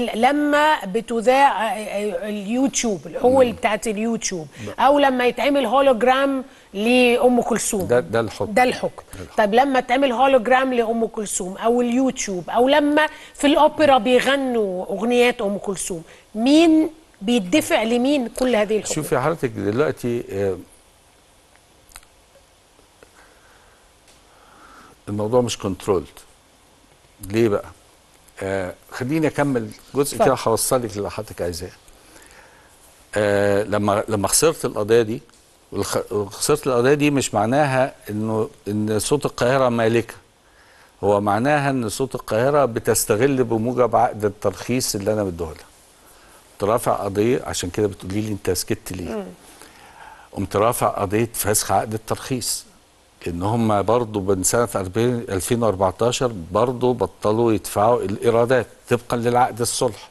ال- لما بتذاع آه، آه، اليوتيوب الحقوق بتاعت اليوتيوب او لما يتعمل هولوجرام لام كلثوم ده ده الحكم ده الحكم طيب لما تعمل هولوجرام لام كلثوم او اليوتيوب او لما في الاوبرا بيغنوا اغنيات ام كلثوم مين بيدفع لمين كل هذه الحقوق شوفي حضرتك دلوقتي آه، الموضوع مش كنترولد ليه بقى؟ آه خليني اكمل جزء اتفضل. كده هوصلك اللي حضرتك عايزاه. آه لما لما خسرت القضيه دي والخ- خسرت القضيه دي مش معناها انه ان صوت القاهره مالكه. هو معناها ان صوت القاهره بتستغل بموجب عقد الترخيص اللي انا مديه لها. قمت رافع قضيه عشان كده بتقولي لي انت سكت ليه؟ قمت رافع قضيه فسخ عقد الترخيص ان هم برضه من سنه 40 2014 برضه بطلوا يدفعوا الايرادات طبقا للعقد الصلح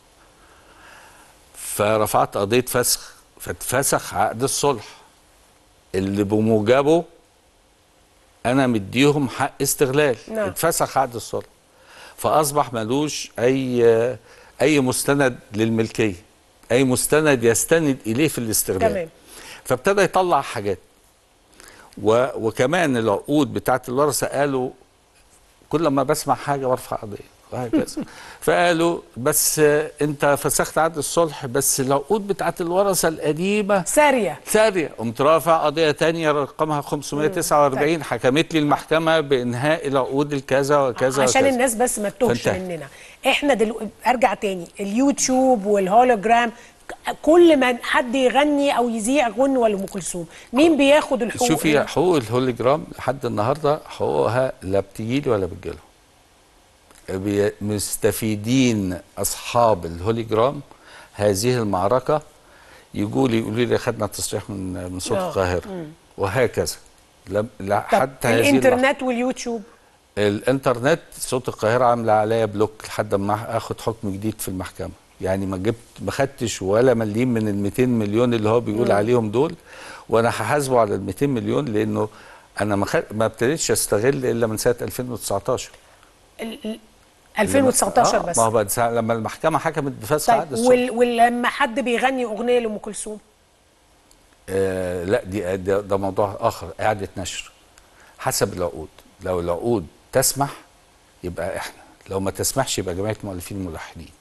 فرفعت قضيه فسخ فاتفسخ عقد الصلح اللي بموجبه انا مديهم حق استغلال نعم. اتفسخ عقد الصلح فاصبح ملوش اي اي مستند للملكيه اي مستند يستند اليه في الاستغلال تمام. فابتدى يطلع حاجات و... وكمان العقود بتاعت الورثه قالوا كل ما بسمع حاجه برفع قضيه وهكذا فقالوا بس آه، انت فسخت عقد الصلح بس العقود بتاعت الورثه القديمه ساريه سارية قمت رافع قضية تانية رقمها 549 حكمت لي المحكمة بإنهاء العقود الكذا وكذا عشان وكذا. الناس بس ما تتوهش فانتهى. مننا احنا دلوقتي ارجع تاني اليوتيوب والهولوجرام ك- كل ما حد يغني او يذيع غنوه لام كلثوم مين بياخد الحقوق شوفي هنا؟ حقوق الهوليجرام لحد النهارده حقوقها لا بتجيلي ولا بتجيلهم بي- مستفيدين اصحاب الهوليجرام هذه المعركه يجوا لي يقولوا لي خدنا تصريح من من صوت آه. القاهره وهكذا لا لا طب حتى هذه اللحظة. الانترنت واليوتيوب الانترنت صوت القاهره عامله عليا بلوك لحد ما اخد حكم جديد في المحكمه يعني ما جبت ما خدتش ولا مليم من ال 200 مليون اللي هو بيقول عليهم دول وانا هحاسبه على ال 200 مليون لانه انا ما خد... ما ابتديتش استغل الا من سنه 2019 ال- ال- 2019 آه، بس ما هو بعد ساعة لما المحكمه حكمت بفسخ طيب عقد الصلح وال- ولما حد بيغني اغنيه لام كلثوم آه لا دي ده, ده موضوع اخر اعاده نشر حسب العقود لو العقود تسمح يبقى احنا لو ما تسمحش يبقى جمعيه المؤلفين الملحنين